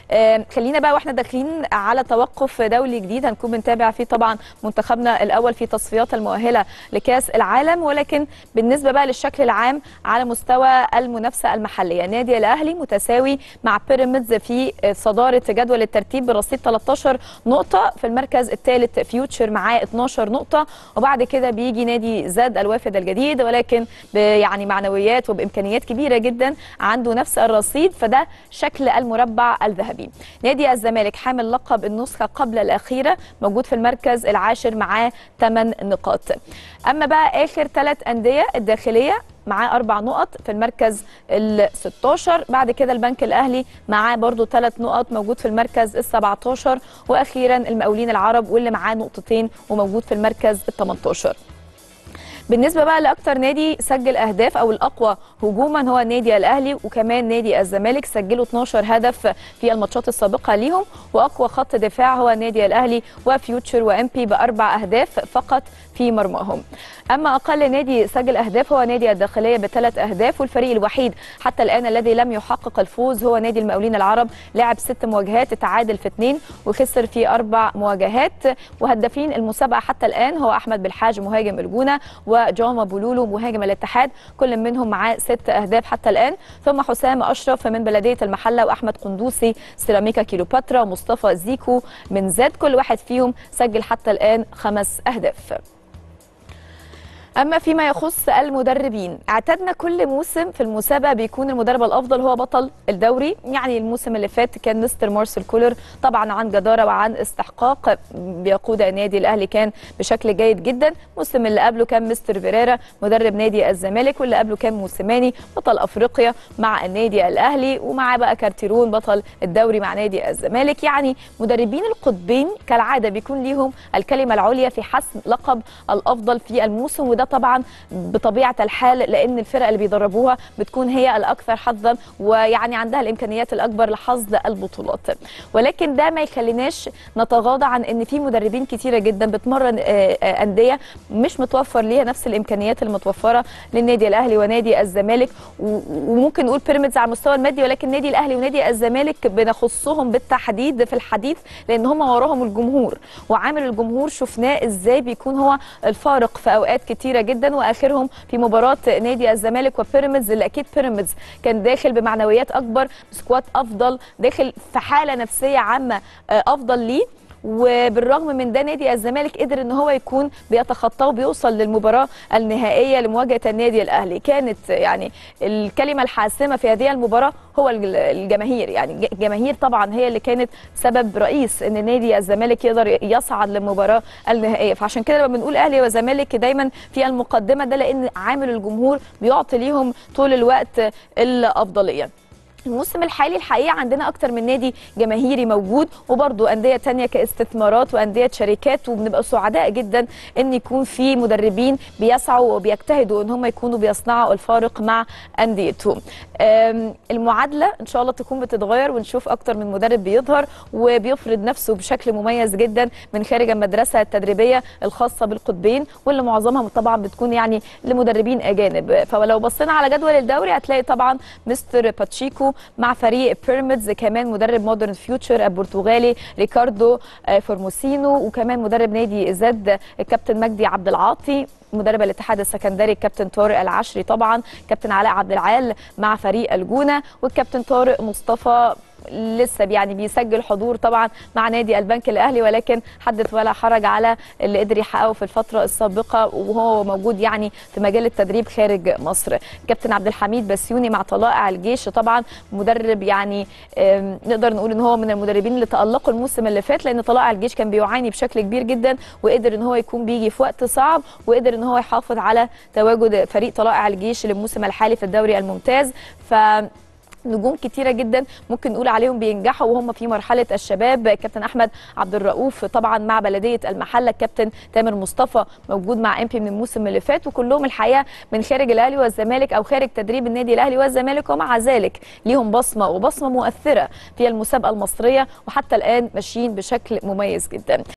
آه، خلينا بقى واحنا داخلين على توقف دولي جديد هنكون بنتابع فيه طبعا منتخبنا الاول في تصفيات المؤهله لكاس العالم ولكن بالنسبه بقى للشكل العام على مستوى المنافسه المحليه نادي الاهلي متساوي مع بيراميدز في صداره جدول الترتيب برصيد 13 نقطه في المركز الثالث فيوتشر معاه 12 نقطه وبعد كده بيجي نادي زاد الوافد الجديد ولكن يعني معنويات وبامكانيات كبيره جدا عنده نفس الرصيد فده شكل المربع الذهبي نادي الزمالك حامل لقب النسخه قبل الاخيره موجود في المركز العاشر معاه 8 نقاط اما بقى اخر ثلاث انديه الداخليه معاه اربع نقط في المركز ال 16 بعد كده البنك الاهلي معاه برضو ثلاث نقط موجود في المركز ال 17 واخيرا المقاولين العرب واللي معاه نقطتين وموجود في المركز ال 18 بالنسبه بقى لاكتر نادي سجل اهداف او الاقوى هجوما هو النادي الاهلي وكمان نادي الزمالك سجلوا 12 هدف في الماتشات السابقه ليهم واقوى خط دفاع هو النادي الاهلي وفيوتشر وام بي باربع اهداف فقط في مرماهم اما اقل نادي سجل اهداف هو نادي الداخليه بثلاث اهداف والفريق الوحيد حتى الان الذي لم يحقق الفوز هو نادي المقاولين العرب لعب ست مواجهات تعادل في اثنين وخسر في اربع مواجهات وهدافين المسابقه حتى الان هو احمد بالحاج مهاجم الجونه وجوما بولولو مهاجم الاتحاد كل منهم معاه ست اهداف حتى الان ثم حسام اشرف من بلديه المحله واحمد قندوسي سيراميكا كيلوباترا ومصطفى زيكو من زاد كل واحد فيهم سجل حتى الان خمس اهداف اما فيما يخص المدربين اعتدنا كل موسم في المسابقه بيكون المدرب الافضل هو بطل الدوري يعني الموسم اللي فات كان مستر مارسيل كولر طبعا عن جداره وعن استحقاق بيقود النادي الاهلي كان بشكل جيد جدا الموسم اللي قبله كان مستر فيريرا مدرب نادي الزمالك واللي قبله كان موسيماني بطل افريقيا مع النادي الاهلي ومعاه بقى كارتيرون بطل الدوري مع نادي الزمالك يعني مدربين القطبين كالعاده بيكون ليهم الكلمه العليا في حسم لقب الافضل في الموسم وده طبعا بطبيعه الحال لان الفرق اللي بيدربوها بتكون هي الاكثر حظا ويعني عندها الامكانيات الاكبر لحصد البطولات ولكن ده ما يخليناش نتغاضى عن ان في مدربين كتيره جدا بتمرن انديه مش متوفر ليها نفس الامكانيات المتوفره للنادي الاهلي ونادي الزمالك وممكن نقول بيراميدز على المستوى المادي ولكن النادي الاهلي ونادي الزمالك بنخصهم بالتحديد في الحديث لان هم وراهم الجمهور وعامل الجمهور شفناه ازاي بيكون هو الفارق في اوقات كتيره جدا واخرهم في مباراه نادي الزمالك وبيراميدز اللي اكيد بيراميدز كان داخل بمعنويات اكبر سكواد افضل داخل في حاله نفسيه عامه افضل ليه وبالرغم من ده نادي الزمالك قدر ان هو يكون بيتخطاه وبيوصل للمباراه النهائيه لمواجهه النادي الاهلي كانت يعني الكلمه الحاسمه في هذه المباراه هو الجماهير يعني الجماهير طبعا هي اللي كانت سبب رئيس ان نادي الزمالك يقدر يصعد للمباراه النهائيه فعشان كده لما بنقول اهلي وزمالك دايما في المقدمه ده لان عامل الجمهور بيعطي ليهم طول الوقت الافضليه الموسم الحالي الحقيقه عندنا اكتر من نادي جماهيري موجود وبرضه انديه تانية كاستثمارات وانديه شركات وبنبقى سعداء جدا ان يكون في مدربين بيسعوا وبيجتهدوا ان هم يكونوا بيصنعوا الفارق مع انديتهم المعادله ان شاء الله تكون بتتغير ونشوف اكتر من مدرب بيظهر وبيفرض نفسه بشكل مميز جدا من خارج المدرسه التدريبيه الخاصه بالقطبين واللي معظمها طبعا بتكون يعني لمدربين اجانب فلو بصينا على جدول الدوري هتلاقي طبعا مستر باتشيكو مع فريق بيراميدز كمان مدرب مودرن فيوتشر البرتغالي ريكاردو فورموسينو وكمان مدرب نادي زد الكابتن مجدي عبد العاطي مدرب الاتحاد السكندري الكابتن طارق العشري طبعا كابتن علاء عبد العال مع فريق الجونه والكابتن طارق مصطفى لسه يعني بيسجل حضور طبعا مع نادي البنك الاهلي ولكن حدث ولا حرج على اللي قدر يحققه في الفتره السابقه وهو موجود يعني في مجال التدريب خارج مصر كابتن عبد الحميد بسيوني مع طلائع الجيش طبعا مدرب يعني نقدر نقول ان هو من المدربين اللي تالقوا الموسم اللي فات لان طلائع الجيش كان بيعاني بشكل كبير جدا وقدر ان هو يكون بيجي في وقت صعب وقدر ان هو يحافظ على تواجد فريق طلائع الجيش للموسم الحالي في الدوري الممتاز ف نجوم كتيره جدا ممكن نقول عليهم بينجحوا وهم في مرحله الشباب كابتن احمد عبد الرؤوف طبعا مع بلديه المحله الكابتن تامر مصطفى موجود مع امبي من الموسم اللي فات وكلهم الحقيقه من خارج الاهلي والزمالك او خارج تدريب النادي الاهلي والزمالك ومع ذلك ليهم بصمه وبصمه مؤثره في المسابقه المصريه وحتى الان ماشيين بشكل مميز جدا